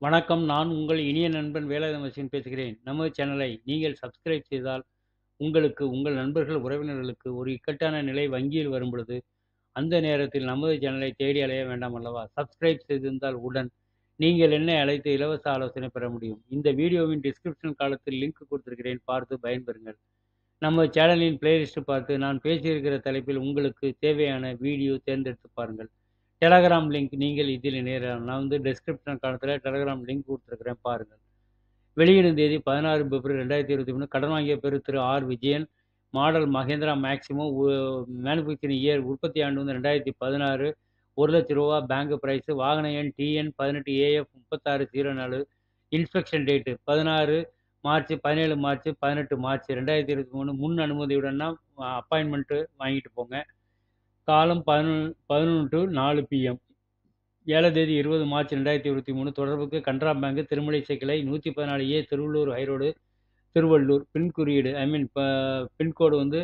வணக்கம். நான் உங்கள் இனிய நண்பன் வேலாயுதம் வசீன் பேசுகிறேன். நமது சேனலை நீங்கள் சப்ஸ்கிரைப் செய்தால், உங்களுக்கு, உங்கள் நண்பர்கள், உறவினர்களுக்கு ஒரு இக்கட்டான நிலை வங்கியில் வரும்பொழுது, அந்த நேரத்தில் நமது சேனலை தேடி அலைய வேண்டாம் அல்லவா? சப்ஸ்கிரைப் செய்திருந்தால் உடன் நீங்கள் என்னை அழைத்து இலவச ஆலோசனை பெற முடியும். இந்த வீடியோவின் டிஸ்கிரிப்ஷன் காலத்தில் லிங்க் கொடுத்திருக்கிறேன். பார்த்து பயன்பெறுங்கள். நம்ம சேனலின் பிளேலிஸ்ட் பார்த்து நான் பேசியிருக்கிற தலைப்பில் உங்களுக்கு தேவையான வீடியோ தேர்ந்தெடுத்து பாருங்கள். டெலகிராம் லிங்க் நீங்கள் இதில் இணையலாம். நான் வந்து டிஸ்கிரிப்ஷன் காலத்தில டெலகிராம் லிங்க் குடுத்துருக்கிறேன் பாருங்கள். வெளியிடும் தேதி 16 பிப்ரவரி 2023 கடன் வாங்கிய பெரு திரு R. Vijayan. Model Mahindra maximum உ மேனுஃபேக்சரிங் இயர் உற்பத்தி ஆண்டு வந்து 2016 ரூ. 1,00,000 பேங்க் பிரைஸ். வாகன எண் TN 18 AF 3604 inspection date 16 March 17 March 18 March 2023 முன் அனுமதியுடன்னா அப்பாயின்ட்மென்ட் வாங்கிட்டு போங்க. காலம் 11 டூ 4 பிஎம். ஏல தேதி 20 மார்ச் 2023 தொடர்புக்கு கனரா பேங்க் திருமழிசை கிளை 114 ஏ திருவள்ளூர் ஹைரோடு, திருவள்ளூர். பின் குறியீடு ஐ மீன் ப பின்கோடு வந்து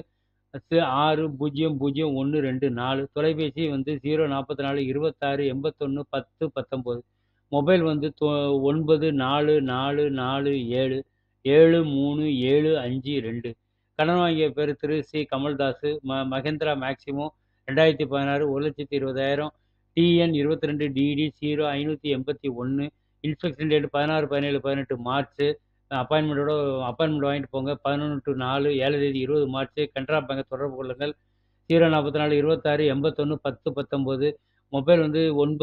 600124 தொலைபேசி வந்து 044 26 81 10 19 மொபைல் வந்து தொ 944447 73752 கடன் வாங்கிய பேரு திரு சி. கமல்தாஸ். ம Mahindra Maxximo 2016 1,20,000 TN 22 DD 0581 inspection date 16 17 18 March அப்பாயின்ட்மென்ட்டோட அப்பாயின்ட்மென்ட் வாங்கிட்டு போங்க. 11 டூ 4 ஏல தேதி 20 மார்ச் கனரா பேங்க் தொடர்பு கொள்ளுங்கள். 044 26 81 10 19 மொபைல் வந்து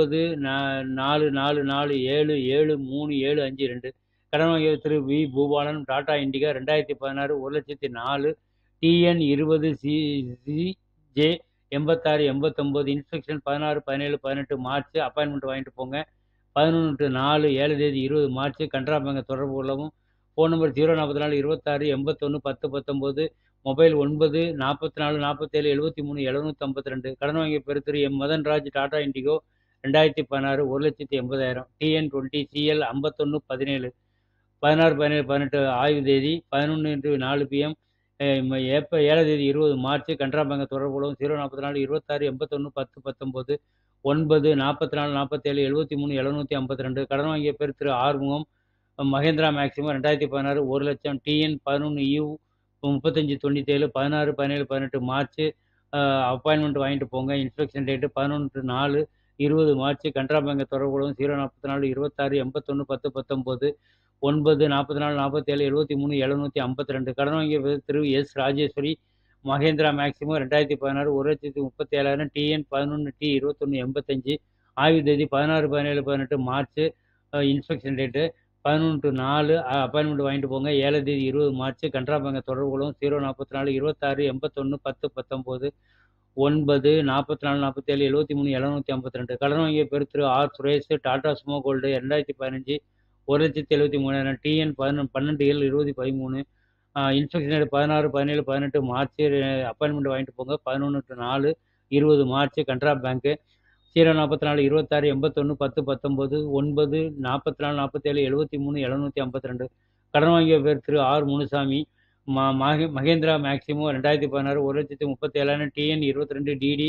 9444477352 கடன் வாங்கியவர் திரு V. Bhupalan. Tata Indica 2016 1,04,000 TN 20 CJ 86 89 inspection 16 17 18 March appointment வாங்கிட்டு போங்க. 11 டூ 4 ஏல தேதி 20 மார்ச் கனரா பேங்க் தொடர்பு கொள்ளவும். ஃபோன் நம்பர் 044 26 81 10 19 மொபைல் 9 44 47 73 752 கடன் வாங்கிய பெரு திரு M. Madanraj. Tata Indigo 2016 1,80,000 TN 20 CL 51 17 16 17 18 ஆய்வு தேதி 11 4 பிஎம். ஏப்ப ஏல தேதி 20 மார்ச் கனரா பேங்க் தொடர்பு கொள்ளவும். 044 26 81 10 19 9 44 47 73 752 கடன் வாங்கிய பேரு திரு Arumugam. Mahindra maximum 2016 1,00,000 TN 11 U 3597 16 17 18 March appointment வாங்கிட்டு போங்க. Inspection date 11 to 4 20 March Canara bank தொடர்பு கொள்ளவும். 044 26 81 10 19 9 44 47 73 752 கடன் வாங்கிய பேரு திரு S. Rajeswari. Mahindra maximum 2016 1,37,000 TN 11 D 2185 ஆய்வு தேதி 16 17 18 March inspection date 11 to 4 appointment வாங்கிட்டு போங்க. ஏல தேதி 20 மார்ச் கனரா பேங்க் தொடர்பு கொள்ளவும். 044 26 81 10 19 9 44 47 73 752 கடன் வாங்கிய பெரு திரு R. Suresh. Tata Sumo gold 2015 1,73,000 TN 12 L 20 13 inspection date 16 17 18 March appointment வாங்கிட்டு போங்க. 11 டூ 4 20 மார்ச் கனரா பேங்க் 044 26 81 10 19 9 44 47 73 752 கடன் வாங்கிய பேரு திரு ஆர். முனுசாமி. ம மகே Mahindra maximum 2016 1,37,000 TN 22 DD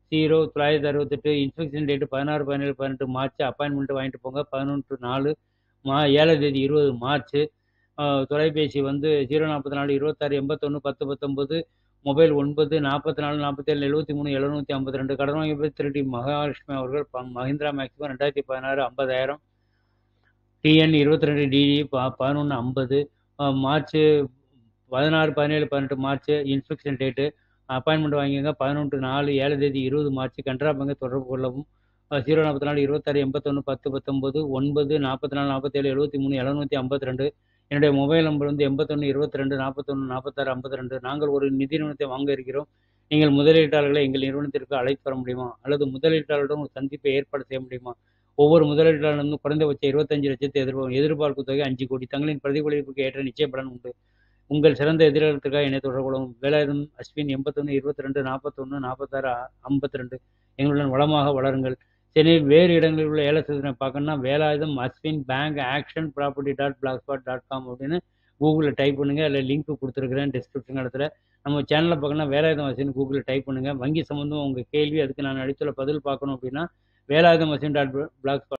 0968 inspection date 16 17 18 March appointment வாங்கிட்டு போங்க. 11 டூ 4 மா ஏல தேதி 20 மார்ச் தொலைபேசி வந்து 044 26 81 10 19 மொபைல் 9 44 47 73 752 கடன் வாங்கிய பேரு திரு டி. மகாலட்சுமி அவர்கள். மஹேந்திரா மேக்ஸிமம் 2016 50,000 டிஎன் 22 டிடி ப 1150 March 16 17 18 March inspection date appointment வாங்கிக்கங்க. 11 டூ 4 ஏல தேதி 20 மார்ச் கனரா பேங்க் தொடர்பு கொள்ளவும். 044 26 81 10 19 9 44 47 73 752 என்னுடைய மொபைல் நம்பர் வந்து 81 22 41 46 52 நாங்கள் ஒரு நிதி நிறுவனத்தை வாங்க இருக்கிறோம். நீங்கள் முதலீட்டாளர்களை எங்கள் நிறுவனத்திற்கு அழைத்து வர முடியுமா? அல்லது முதலீட்டாளருடன் ஒரு சந்திப்பை ஏற்பாடு செய்ய முடியுமா? ஒவ்வொரு முதலீட்டாளரிடமும் குறைந்தபட்சம் 25,00,000 எதிர்பார்க்கும் எதிர்பார்க்கும் தொகை 5 கோடி. தங்களின் பிரதிபலிப்புக்கு ஏற்ற நிச்சய பலன் உண்டு. உங்கள் சிறந்த எதிர்காலத்திற்காக என்னை தொடர்பு கொள்ளவும். வேலாயுதம் அஸ்வின் 81 22 41 46 52 எங்களுடன் வளமாக வளருங்கள். சென்னையில் வேறு இடங்களில் உள்ள ஏல சூத்திரனை பார்க்கணும்னா Velayudham Ashwin bank auction property dot blogspot dot com அப்படின்னு கூகுளில் டைப் பண்ணுங்க. அதில் லிங்க் கொடுத்துருக்கிறேன் டிஸ்கிரிப்ஷன் இடத்துல. நம்ம சேனலை பார்க்கணும்னா வேலாயுதம் அஸ்வின் கூகுளில் டைப் பண்ணுங்க. வங்கி சம்பந்தம் உங்கள் கேள்வி அதுக்கு நான் அளித்துள்ள பதில் பார்க்கணும் அப்படின்னா Velayudham Ashwin dot black spot